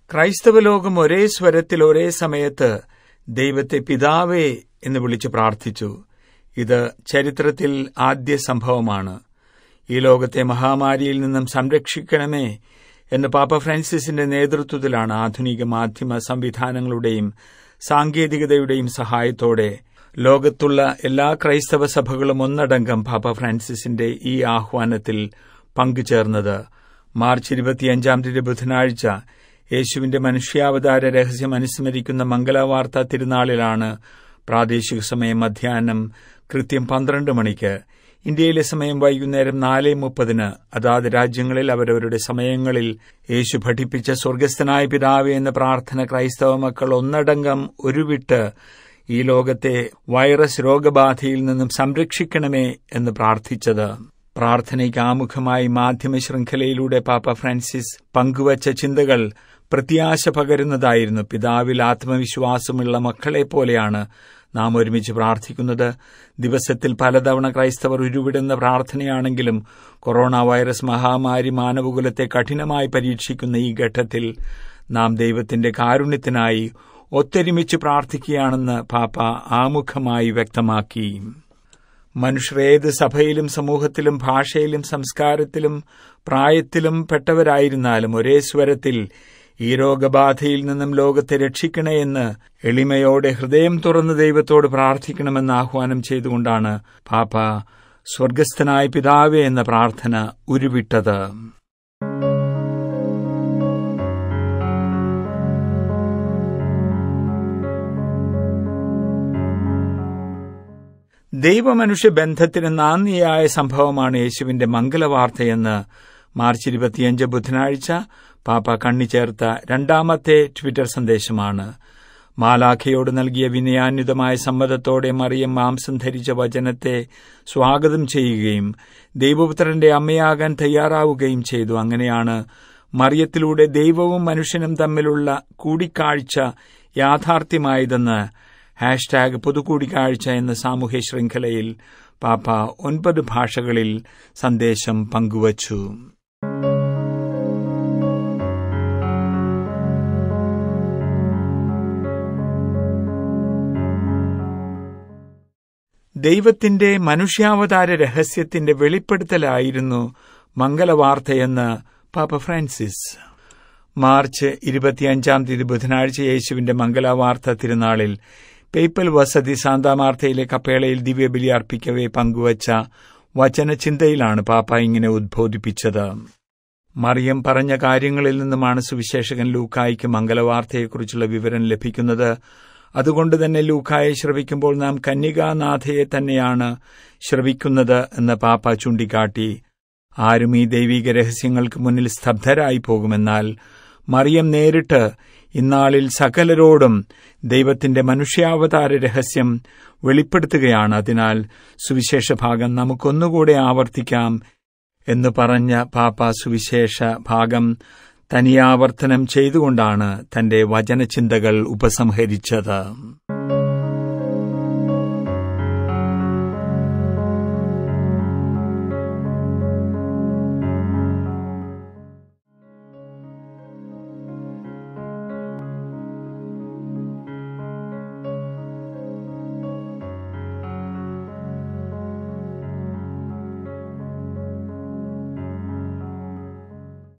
ക്രൈസ്തവ ലോകം ഒരേ സ്വരത്തിൽ ഒരേ സമയത്ത് ദൈവത്തെ പിതാവേ എന്ന് വിളിച്ച് പ്രാർത്ഥിച്ചു ഇത് ചരിത്രത്തിൽ ആദ്യ സംഭവമാണ് ഈ ലോകത്തെ മഹാമാരിയിൽ നിന്നും സംരക്ഷിക്കണമേ എന്ന് പാപ്പ ഫ്രാൻസിസിന്റെ നേതൃത്വത്തിലാണ് ആധുനിക മാധ്യമ സംവിധാനങ്ങളുടെയും സാങ്കേതികതയുടെയും സഹായത്തോടെ ലോകത്തുള്ള എല്ലാ ക്രൈസ്തവ സഭകളും ഒന്നടങ്കം പാപ്പ ഫ്രാൻസിസിന്റെ ഈ ആഹ്വാനത്തിൽ പങ്കുചേർന്നത് മാർച്ച് ഇരുപത്തിയഞ്ചാം തീയതി ബുധനാഴ്ച യേശുവിന്റെ മനുഷ്യാവതാര രഹസ്യം അനുസ്മരിക്കുന്ന മംഗളവാർത്ത തിരുനാളിലാണ് പ്രാദേശിക സമയം മധ്യാഹ്നം കൃത്യം പന്ത്രണ്ട് മണിക്ക് ഇന്ത്യയിലെ സമയം വൈകുന്നേരം നാല് മുപ്പതിന് അതാത് രാജ്യങ്ങളിൽ അവരവരുടെ സമയങ്ങളിൽ യേശു പഠിപ്പിച്ച സ്വർഗസ്ഥനായ പിതാവേ എന്ന പ്രാർത്ഥന ക്രൈസ്തവ മക്കൾ ഒന്നടങ്കം ഒരുവിട്ട് ഈ ലോകത്തെ വൈറസ് രോഗബാധയിൽ നിന്നും സംരക്ഷിക്കണമേ എന്ന് പ്രാർത്ഥിച്ചത് പ്രാർത്ഥനയ്ക്ക് ആമുഖമായി മാധ്യമ ശൃംഖലയിലൂടെ പാപ്പ ഫ്രാൻസിസ് പങ്കുവച്ച ചിന്തകൾ പ്രത്യാശ പകരുന്നതായിരുന്നു പിതാവിൽ ആത്മവിശ്വാസമുള്ള മക്കളെ പോലെയാണ് നാം ഒരുമിച്ച് പ്രാർത്ഥിക്കുന്നത് ദിവസത്തിൽ പലതവണ ക്രൈസ്തവർ ഉരുവിടുന്ന പ്രാർത്ഥനയാണെങ്കിലും കൊറോണ വൈറസ് മഹാമാരി മാനവകുലത്തെ കഠിനമായി പരീക്ഷിക്കുന്ന ഈ ഘട്ടത്തിൽ നാം ദൈവത്തിന്റെ കാരുണ്യത്തിനായി ഒത്തൊരുമിച്ച് പ്രാർത്ഥിക്കുകയാണെന്ന് പാപ്പ ആമുഖമായി വ്യക്തമാക്കി മനുഷ്യർ ഏത് സഭയിലും സമൂഹത്തിലും ഭാഷയിലും സംസ്കാരത്തിലും പ്രായത്തിലും പെട്ടവരായിരുന്നാലും ഒരേ സ്വരത്തിൽ ഈ രോഗബാധയിൽ നിന്നും ലോകത്തെ രക്ഷിക്കണേ എന്ന് എളിമയോടെ ഹൃദയം തുറന്ന് ദൈവത്തോട് പ്രാർത്ഥിക്കണമെന്ന് ആഹ്വാനം ചെയ്തുകൊണ്ടാണ് പാപ്പ സ്വർഗസ്ഥനായ പിതാവേ എന്ന പ്രാർത്ഥന ഉരുവിട്ടത് ദൈവമനുഷ്യ ബന്ധത്തിന് നാന്ദിയായ സംഭവമാണ് യേശുവിന്റെ മംഗളവാർത്തയെന്ന് മാർച്ച് ഇരുപത്തിയഞ്ച് ബുധനാഴ്ച പാപ്പ കണ്ണിച്ചേർത്ത രണ്ടാമത്തെ ട്വിറ്റർ സന്ദേശമാണ് മാലാഖയോട് നൽകിയ വിനയാന്വിതമായ സമ്മതത്തോടെ മറിയം മാംസം ധരിച്ച വചനത്തെ സ്വാഗതം ചെയ്യുകയും ദൈവപുത്രന്റെ അമ്മയാകാൻ തയ്യാറാവുകയും ചെയ്തു അങ്ങനെയാണ് മറിയത്തിലൂടെ ദൈവവും മനുഷ്യനും തമ്മിലുള്ള കൂടിക്കാഴ്ച യാഥാർത്ഥ്യമായതെന്ന് ഹാഷ്ടാഗ് പൊതുകൂടിക്കാഴ്ച എന്ന സാമൂഹ്യ ശൃംഖലയിൽ പാപ്പ ഒൻപത് ഭാഷകളിൽ സന്ദേശം പങ്കുവച്ചു ദൈവത്തിന്റെ മനുഷ്യാവതാര രഹസ്യത്തിന്റെ വെളിപ്പെടുത്തലായിരുന്നു മംഗളവാർത്തയെന്ന് പാപ്പ ഫ്രാൻസിസ് മാർച്ച് ഇരുപത്തിയഞ്ചാം തീയതി ബുധനാഴ്ച യേശുവിന്റെ മംഗളവാർത്ത തിരുനാളിൽ പേപ്പൽ വസതി സാന്താമാർത്തയിലെ കപ്പേളയിൽ ദിവ്യബലി അർപ്പിക്കവെ പങ്കുവച്ച വചനചിന്തയിലാണ് പാപ്പ ഇങ്ങനെ ഉദ്ബോധിപ്പിച്ചത് മറിയം പറഞ്ഞ കാര്യങ്ങളിൽ നിന്നുമാണ് സുവിശേഷകൻ ലൂക്കായ്ക്ക് മംഗളവാർത്തയെക്കുറിച്ചുള്ള വിവരം ലഭിക്കുന്നത് അതുകൊണ്ട് തന്നെ ലൂക്കായെ ശ്രവിക്കുമ്പോൾ നാം കന്യകാനാഥയെ തന്നെയാണ് ശ്രവിക്കുന്നത് എന്ന് പാപ്പ ചൂണ്ടിക്കാട്ടി ആരും ഈ ദൈവിക രഹസ്യങ്ങൾക്ക് മുന്നിൽ സ്തബ്ധരായി പോകുമെന്നാൽ മറിയം നേരിട്ട് ഇന്നാളിൽ സകലരോടും ദൈവത്തിന്റെ മനുഷ്യാവതാര രഹസ്യം വെളിപ്പെടുത്തുകയാണ് അതിനാൽ സുവിശേഷ ഭാഗം നമുക്കൊന്നുകൂടെ ആവർത്തിക്കാം എന്ന് പറഞ്ഞ പാപ്പ സുവിശേഷ ഭാഗം തനിയാവർത്തനം ചെയ്തുകൊണ്ടാണ് തന്റെ വചനചിന്തകൾ ഉപസംഹരിച്ചത്